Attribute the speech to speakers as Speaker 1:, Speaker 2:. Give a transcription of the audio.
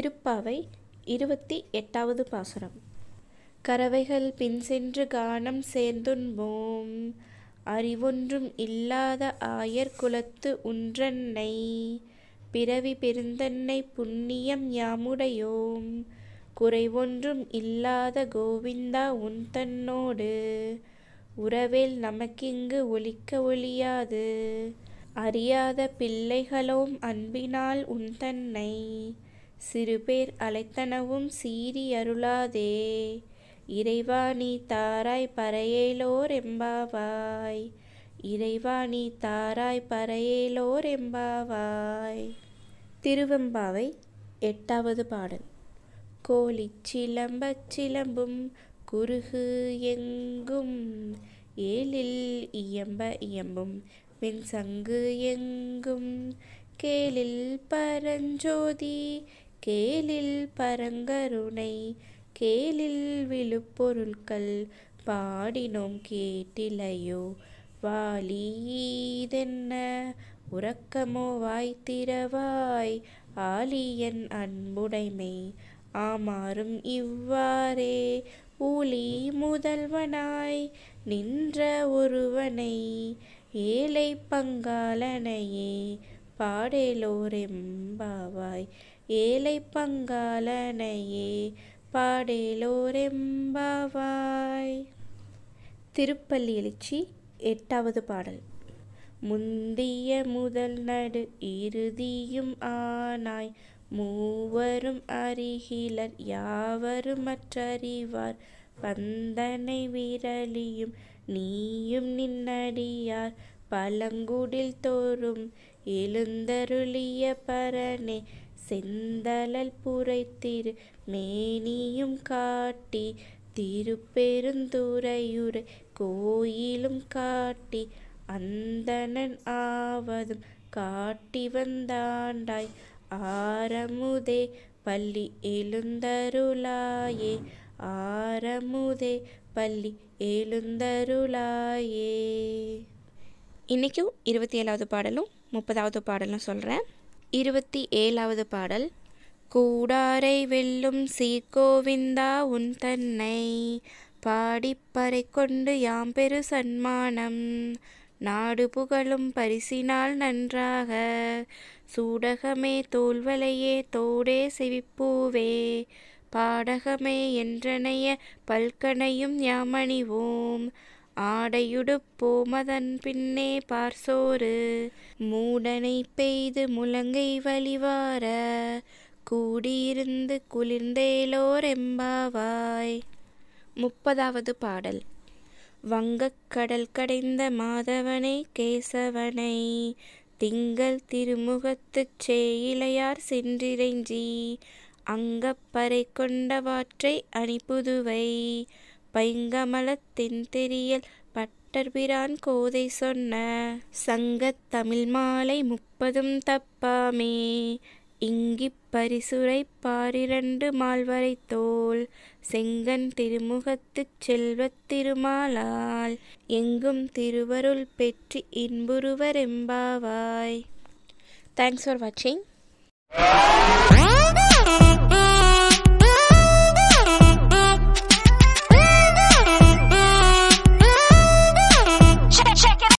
Speaker 1: திருப்பாவை இருபத்தி எட்டாவது பாசுரம் கறவைகள் பின் சென்று கானம் சேர்ந்துண்போம் அறிவொன்றும் இல்லாத ஆயர் குலத்து உன்றன்னை பிறவி பெருந்தன்னை புண்ணியம் யாமுடையோம் குறைவொன்றும் இல்லாத கோவிந்தா உன் தன்னோடு உறவேல் நமக்கிங்கு ஒலிக்க ஒழியாது அறியாத பிள்ளைகளோம் அன்பினால் உன் தன்னை சிறுபேர் அழைத்தனவும் சீறி அருளாதே இறைவா நீ தாராய் பறையேலோர் எம்பாவாய் இறைவா நீ தாராய் பறையேலோர் எம்பாவாய் திருவெம்பாவை எட்டாவது பாடல் கோழிச் சிலம்பச் சிலம்பும் குருகு எங்கும் ஏழில் இயம்ப இயம்பும் வெண்சங்கு எங்கும் கேளில் பரஞ்சோதி கேளில் பரங்கருணை கேளில் விழுப்பொருட்கள் பாடினோம் கேட்டிலையோ வாலீதென்ன உறக்கமோ வாய்த்திரவாய் ஆலியன் அன்புடைமை ஆமாறும் இவ்வாறே ஊழி முதல்வனாய் நின்ற ஒருவனை ஏழை பங்காளனையே பாடேலோரெம்பாவாய் ஏழை பங்காளனையே பாடேலோரெம்பாவாய் திருப்பள்ளி எழுச்சி எட்டாவது பாடல் முந்திய முதல் நடு இறுதியும் ஆனாய் மூவரும் அறிகிலர் யாவரும் மற்றறிவார் பந்தனை விரலியும் நீயும் நின்னடியார் பழங்குடில் தோறும் எழுந்தருளிய பரனே செந்தழல் புரைத்திரு மேனியும் காட்டி திருப்பெருந்துறையுரை கோயிலும் காட்டி அந்தணன் ஆவதும் காட்டி வந்தாண்டாய் ஆரமுதே பள்ளி எழுந்தருளாயே ஆரமுதே பள்ளி எழுந்தருளாயே இன்றைக்கும் இருபத்தி ஏழாவது பாடலும் முப்பதாவது பாடலும் சொல்கிறேன் இருபத்தி ஏழாவது பாடல் கூடாரை வெல்லும் சீர்கோவிந்தா உன் தன்னை பாடிப்பறை கொண்டு யாம் பெரு சன்மானம் நாடு புகழும் பரிசினால் நன்றாக சூடகமே தோல்வலையே தோடே செவிப்பூவே பாடகமே என்றனைய பல்கனையும் யாமணிவோம் ஆடையுடுப்போமதன் பின்னே பார்சோறு மூடனை பெய்து முழங்கை வழிவார கூடியிருந்து குளிர்ந்தேலோர் எம்பாவாய் முப்பதாவது பாடல் வங்கக்கடல் கடைந்த மாதவனை கேசவனை திங்கள் திருமுகத்துச் சேயிலையார் சென்றிரைஞ்சி அங்கப்பறை கொண்டவாற்றை அணிப்புதுவை பைங்கமலத் தென்தெரியல் பட்டர்பிரான் கோதை சொன்ன சங்கத் தமிழ் மாலை முப்பதும் தப்பாமே இங்கிப் பரிசுரை பாரிரண்டு மால்வரை தோல் செங்கன் திருமுகத்துச் செல்வத் திருமாலால் எங்கும் திருவருள் பெற்று இன்புருவர் எம்பாவாய் தேங்க்ஸ் ஃபார் வாட்சிங்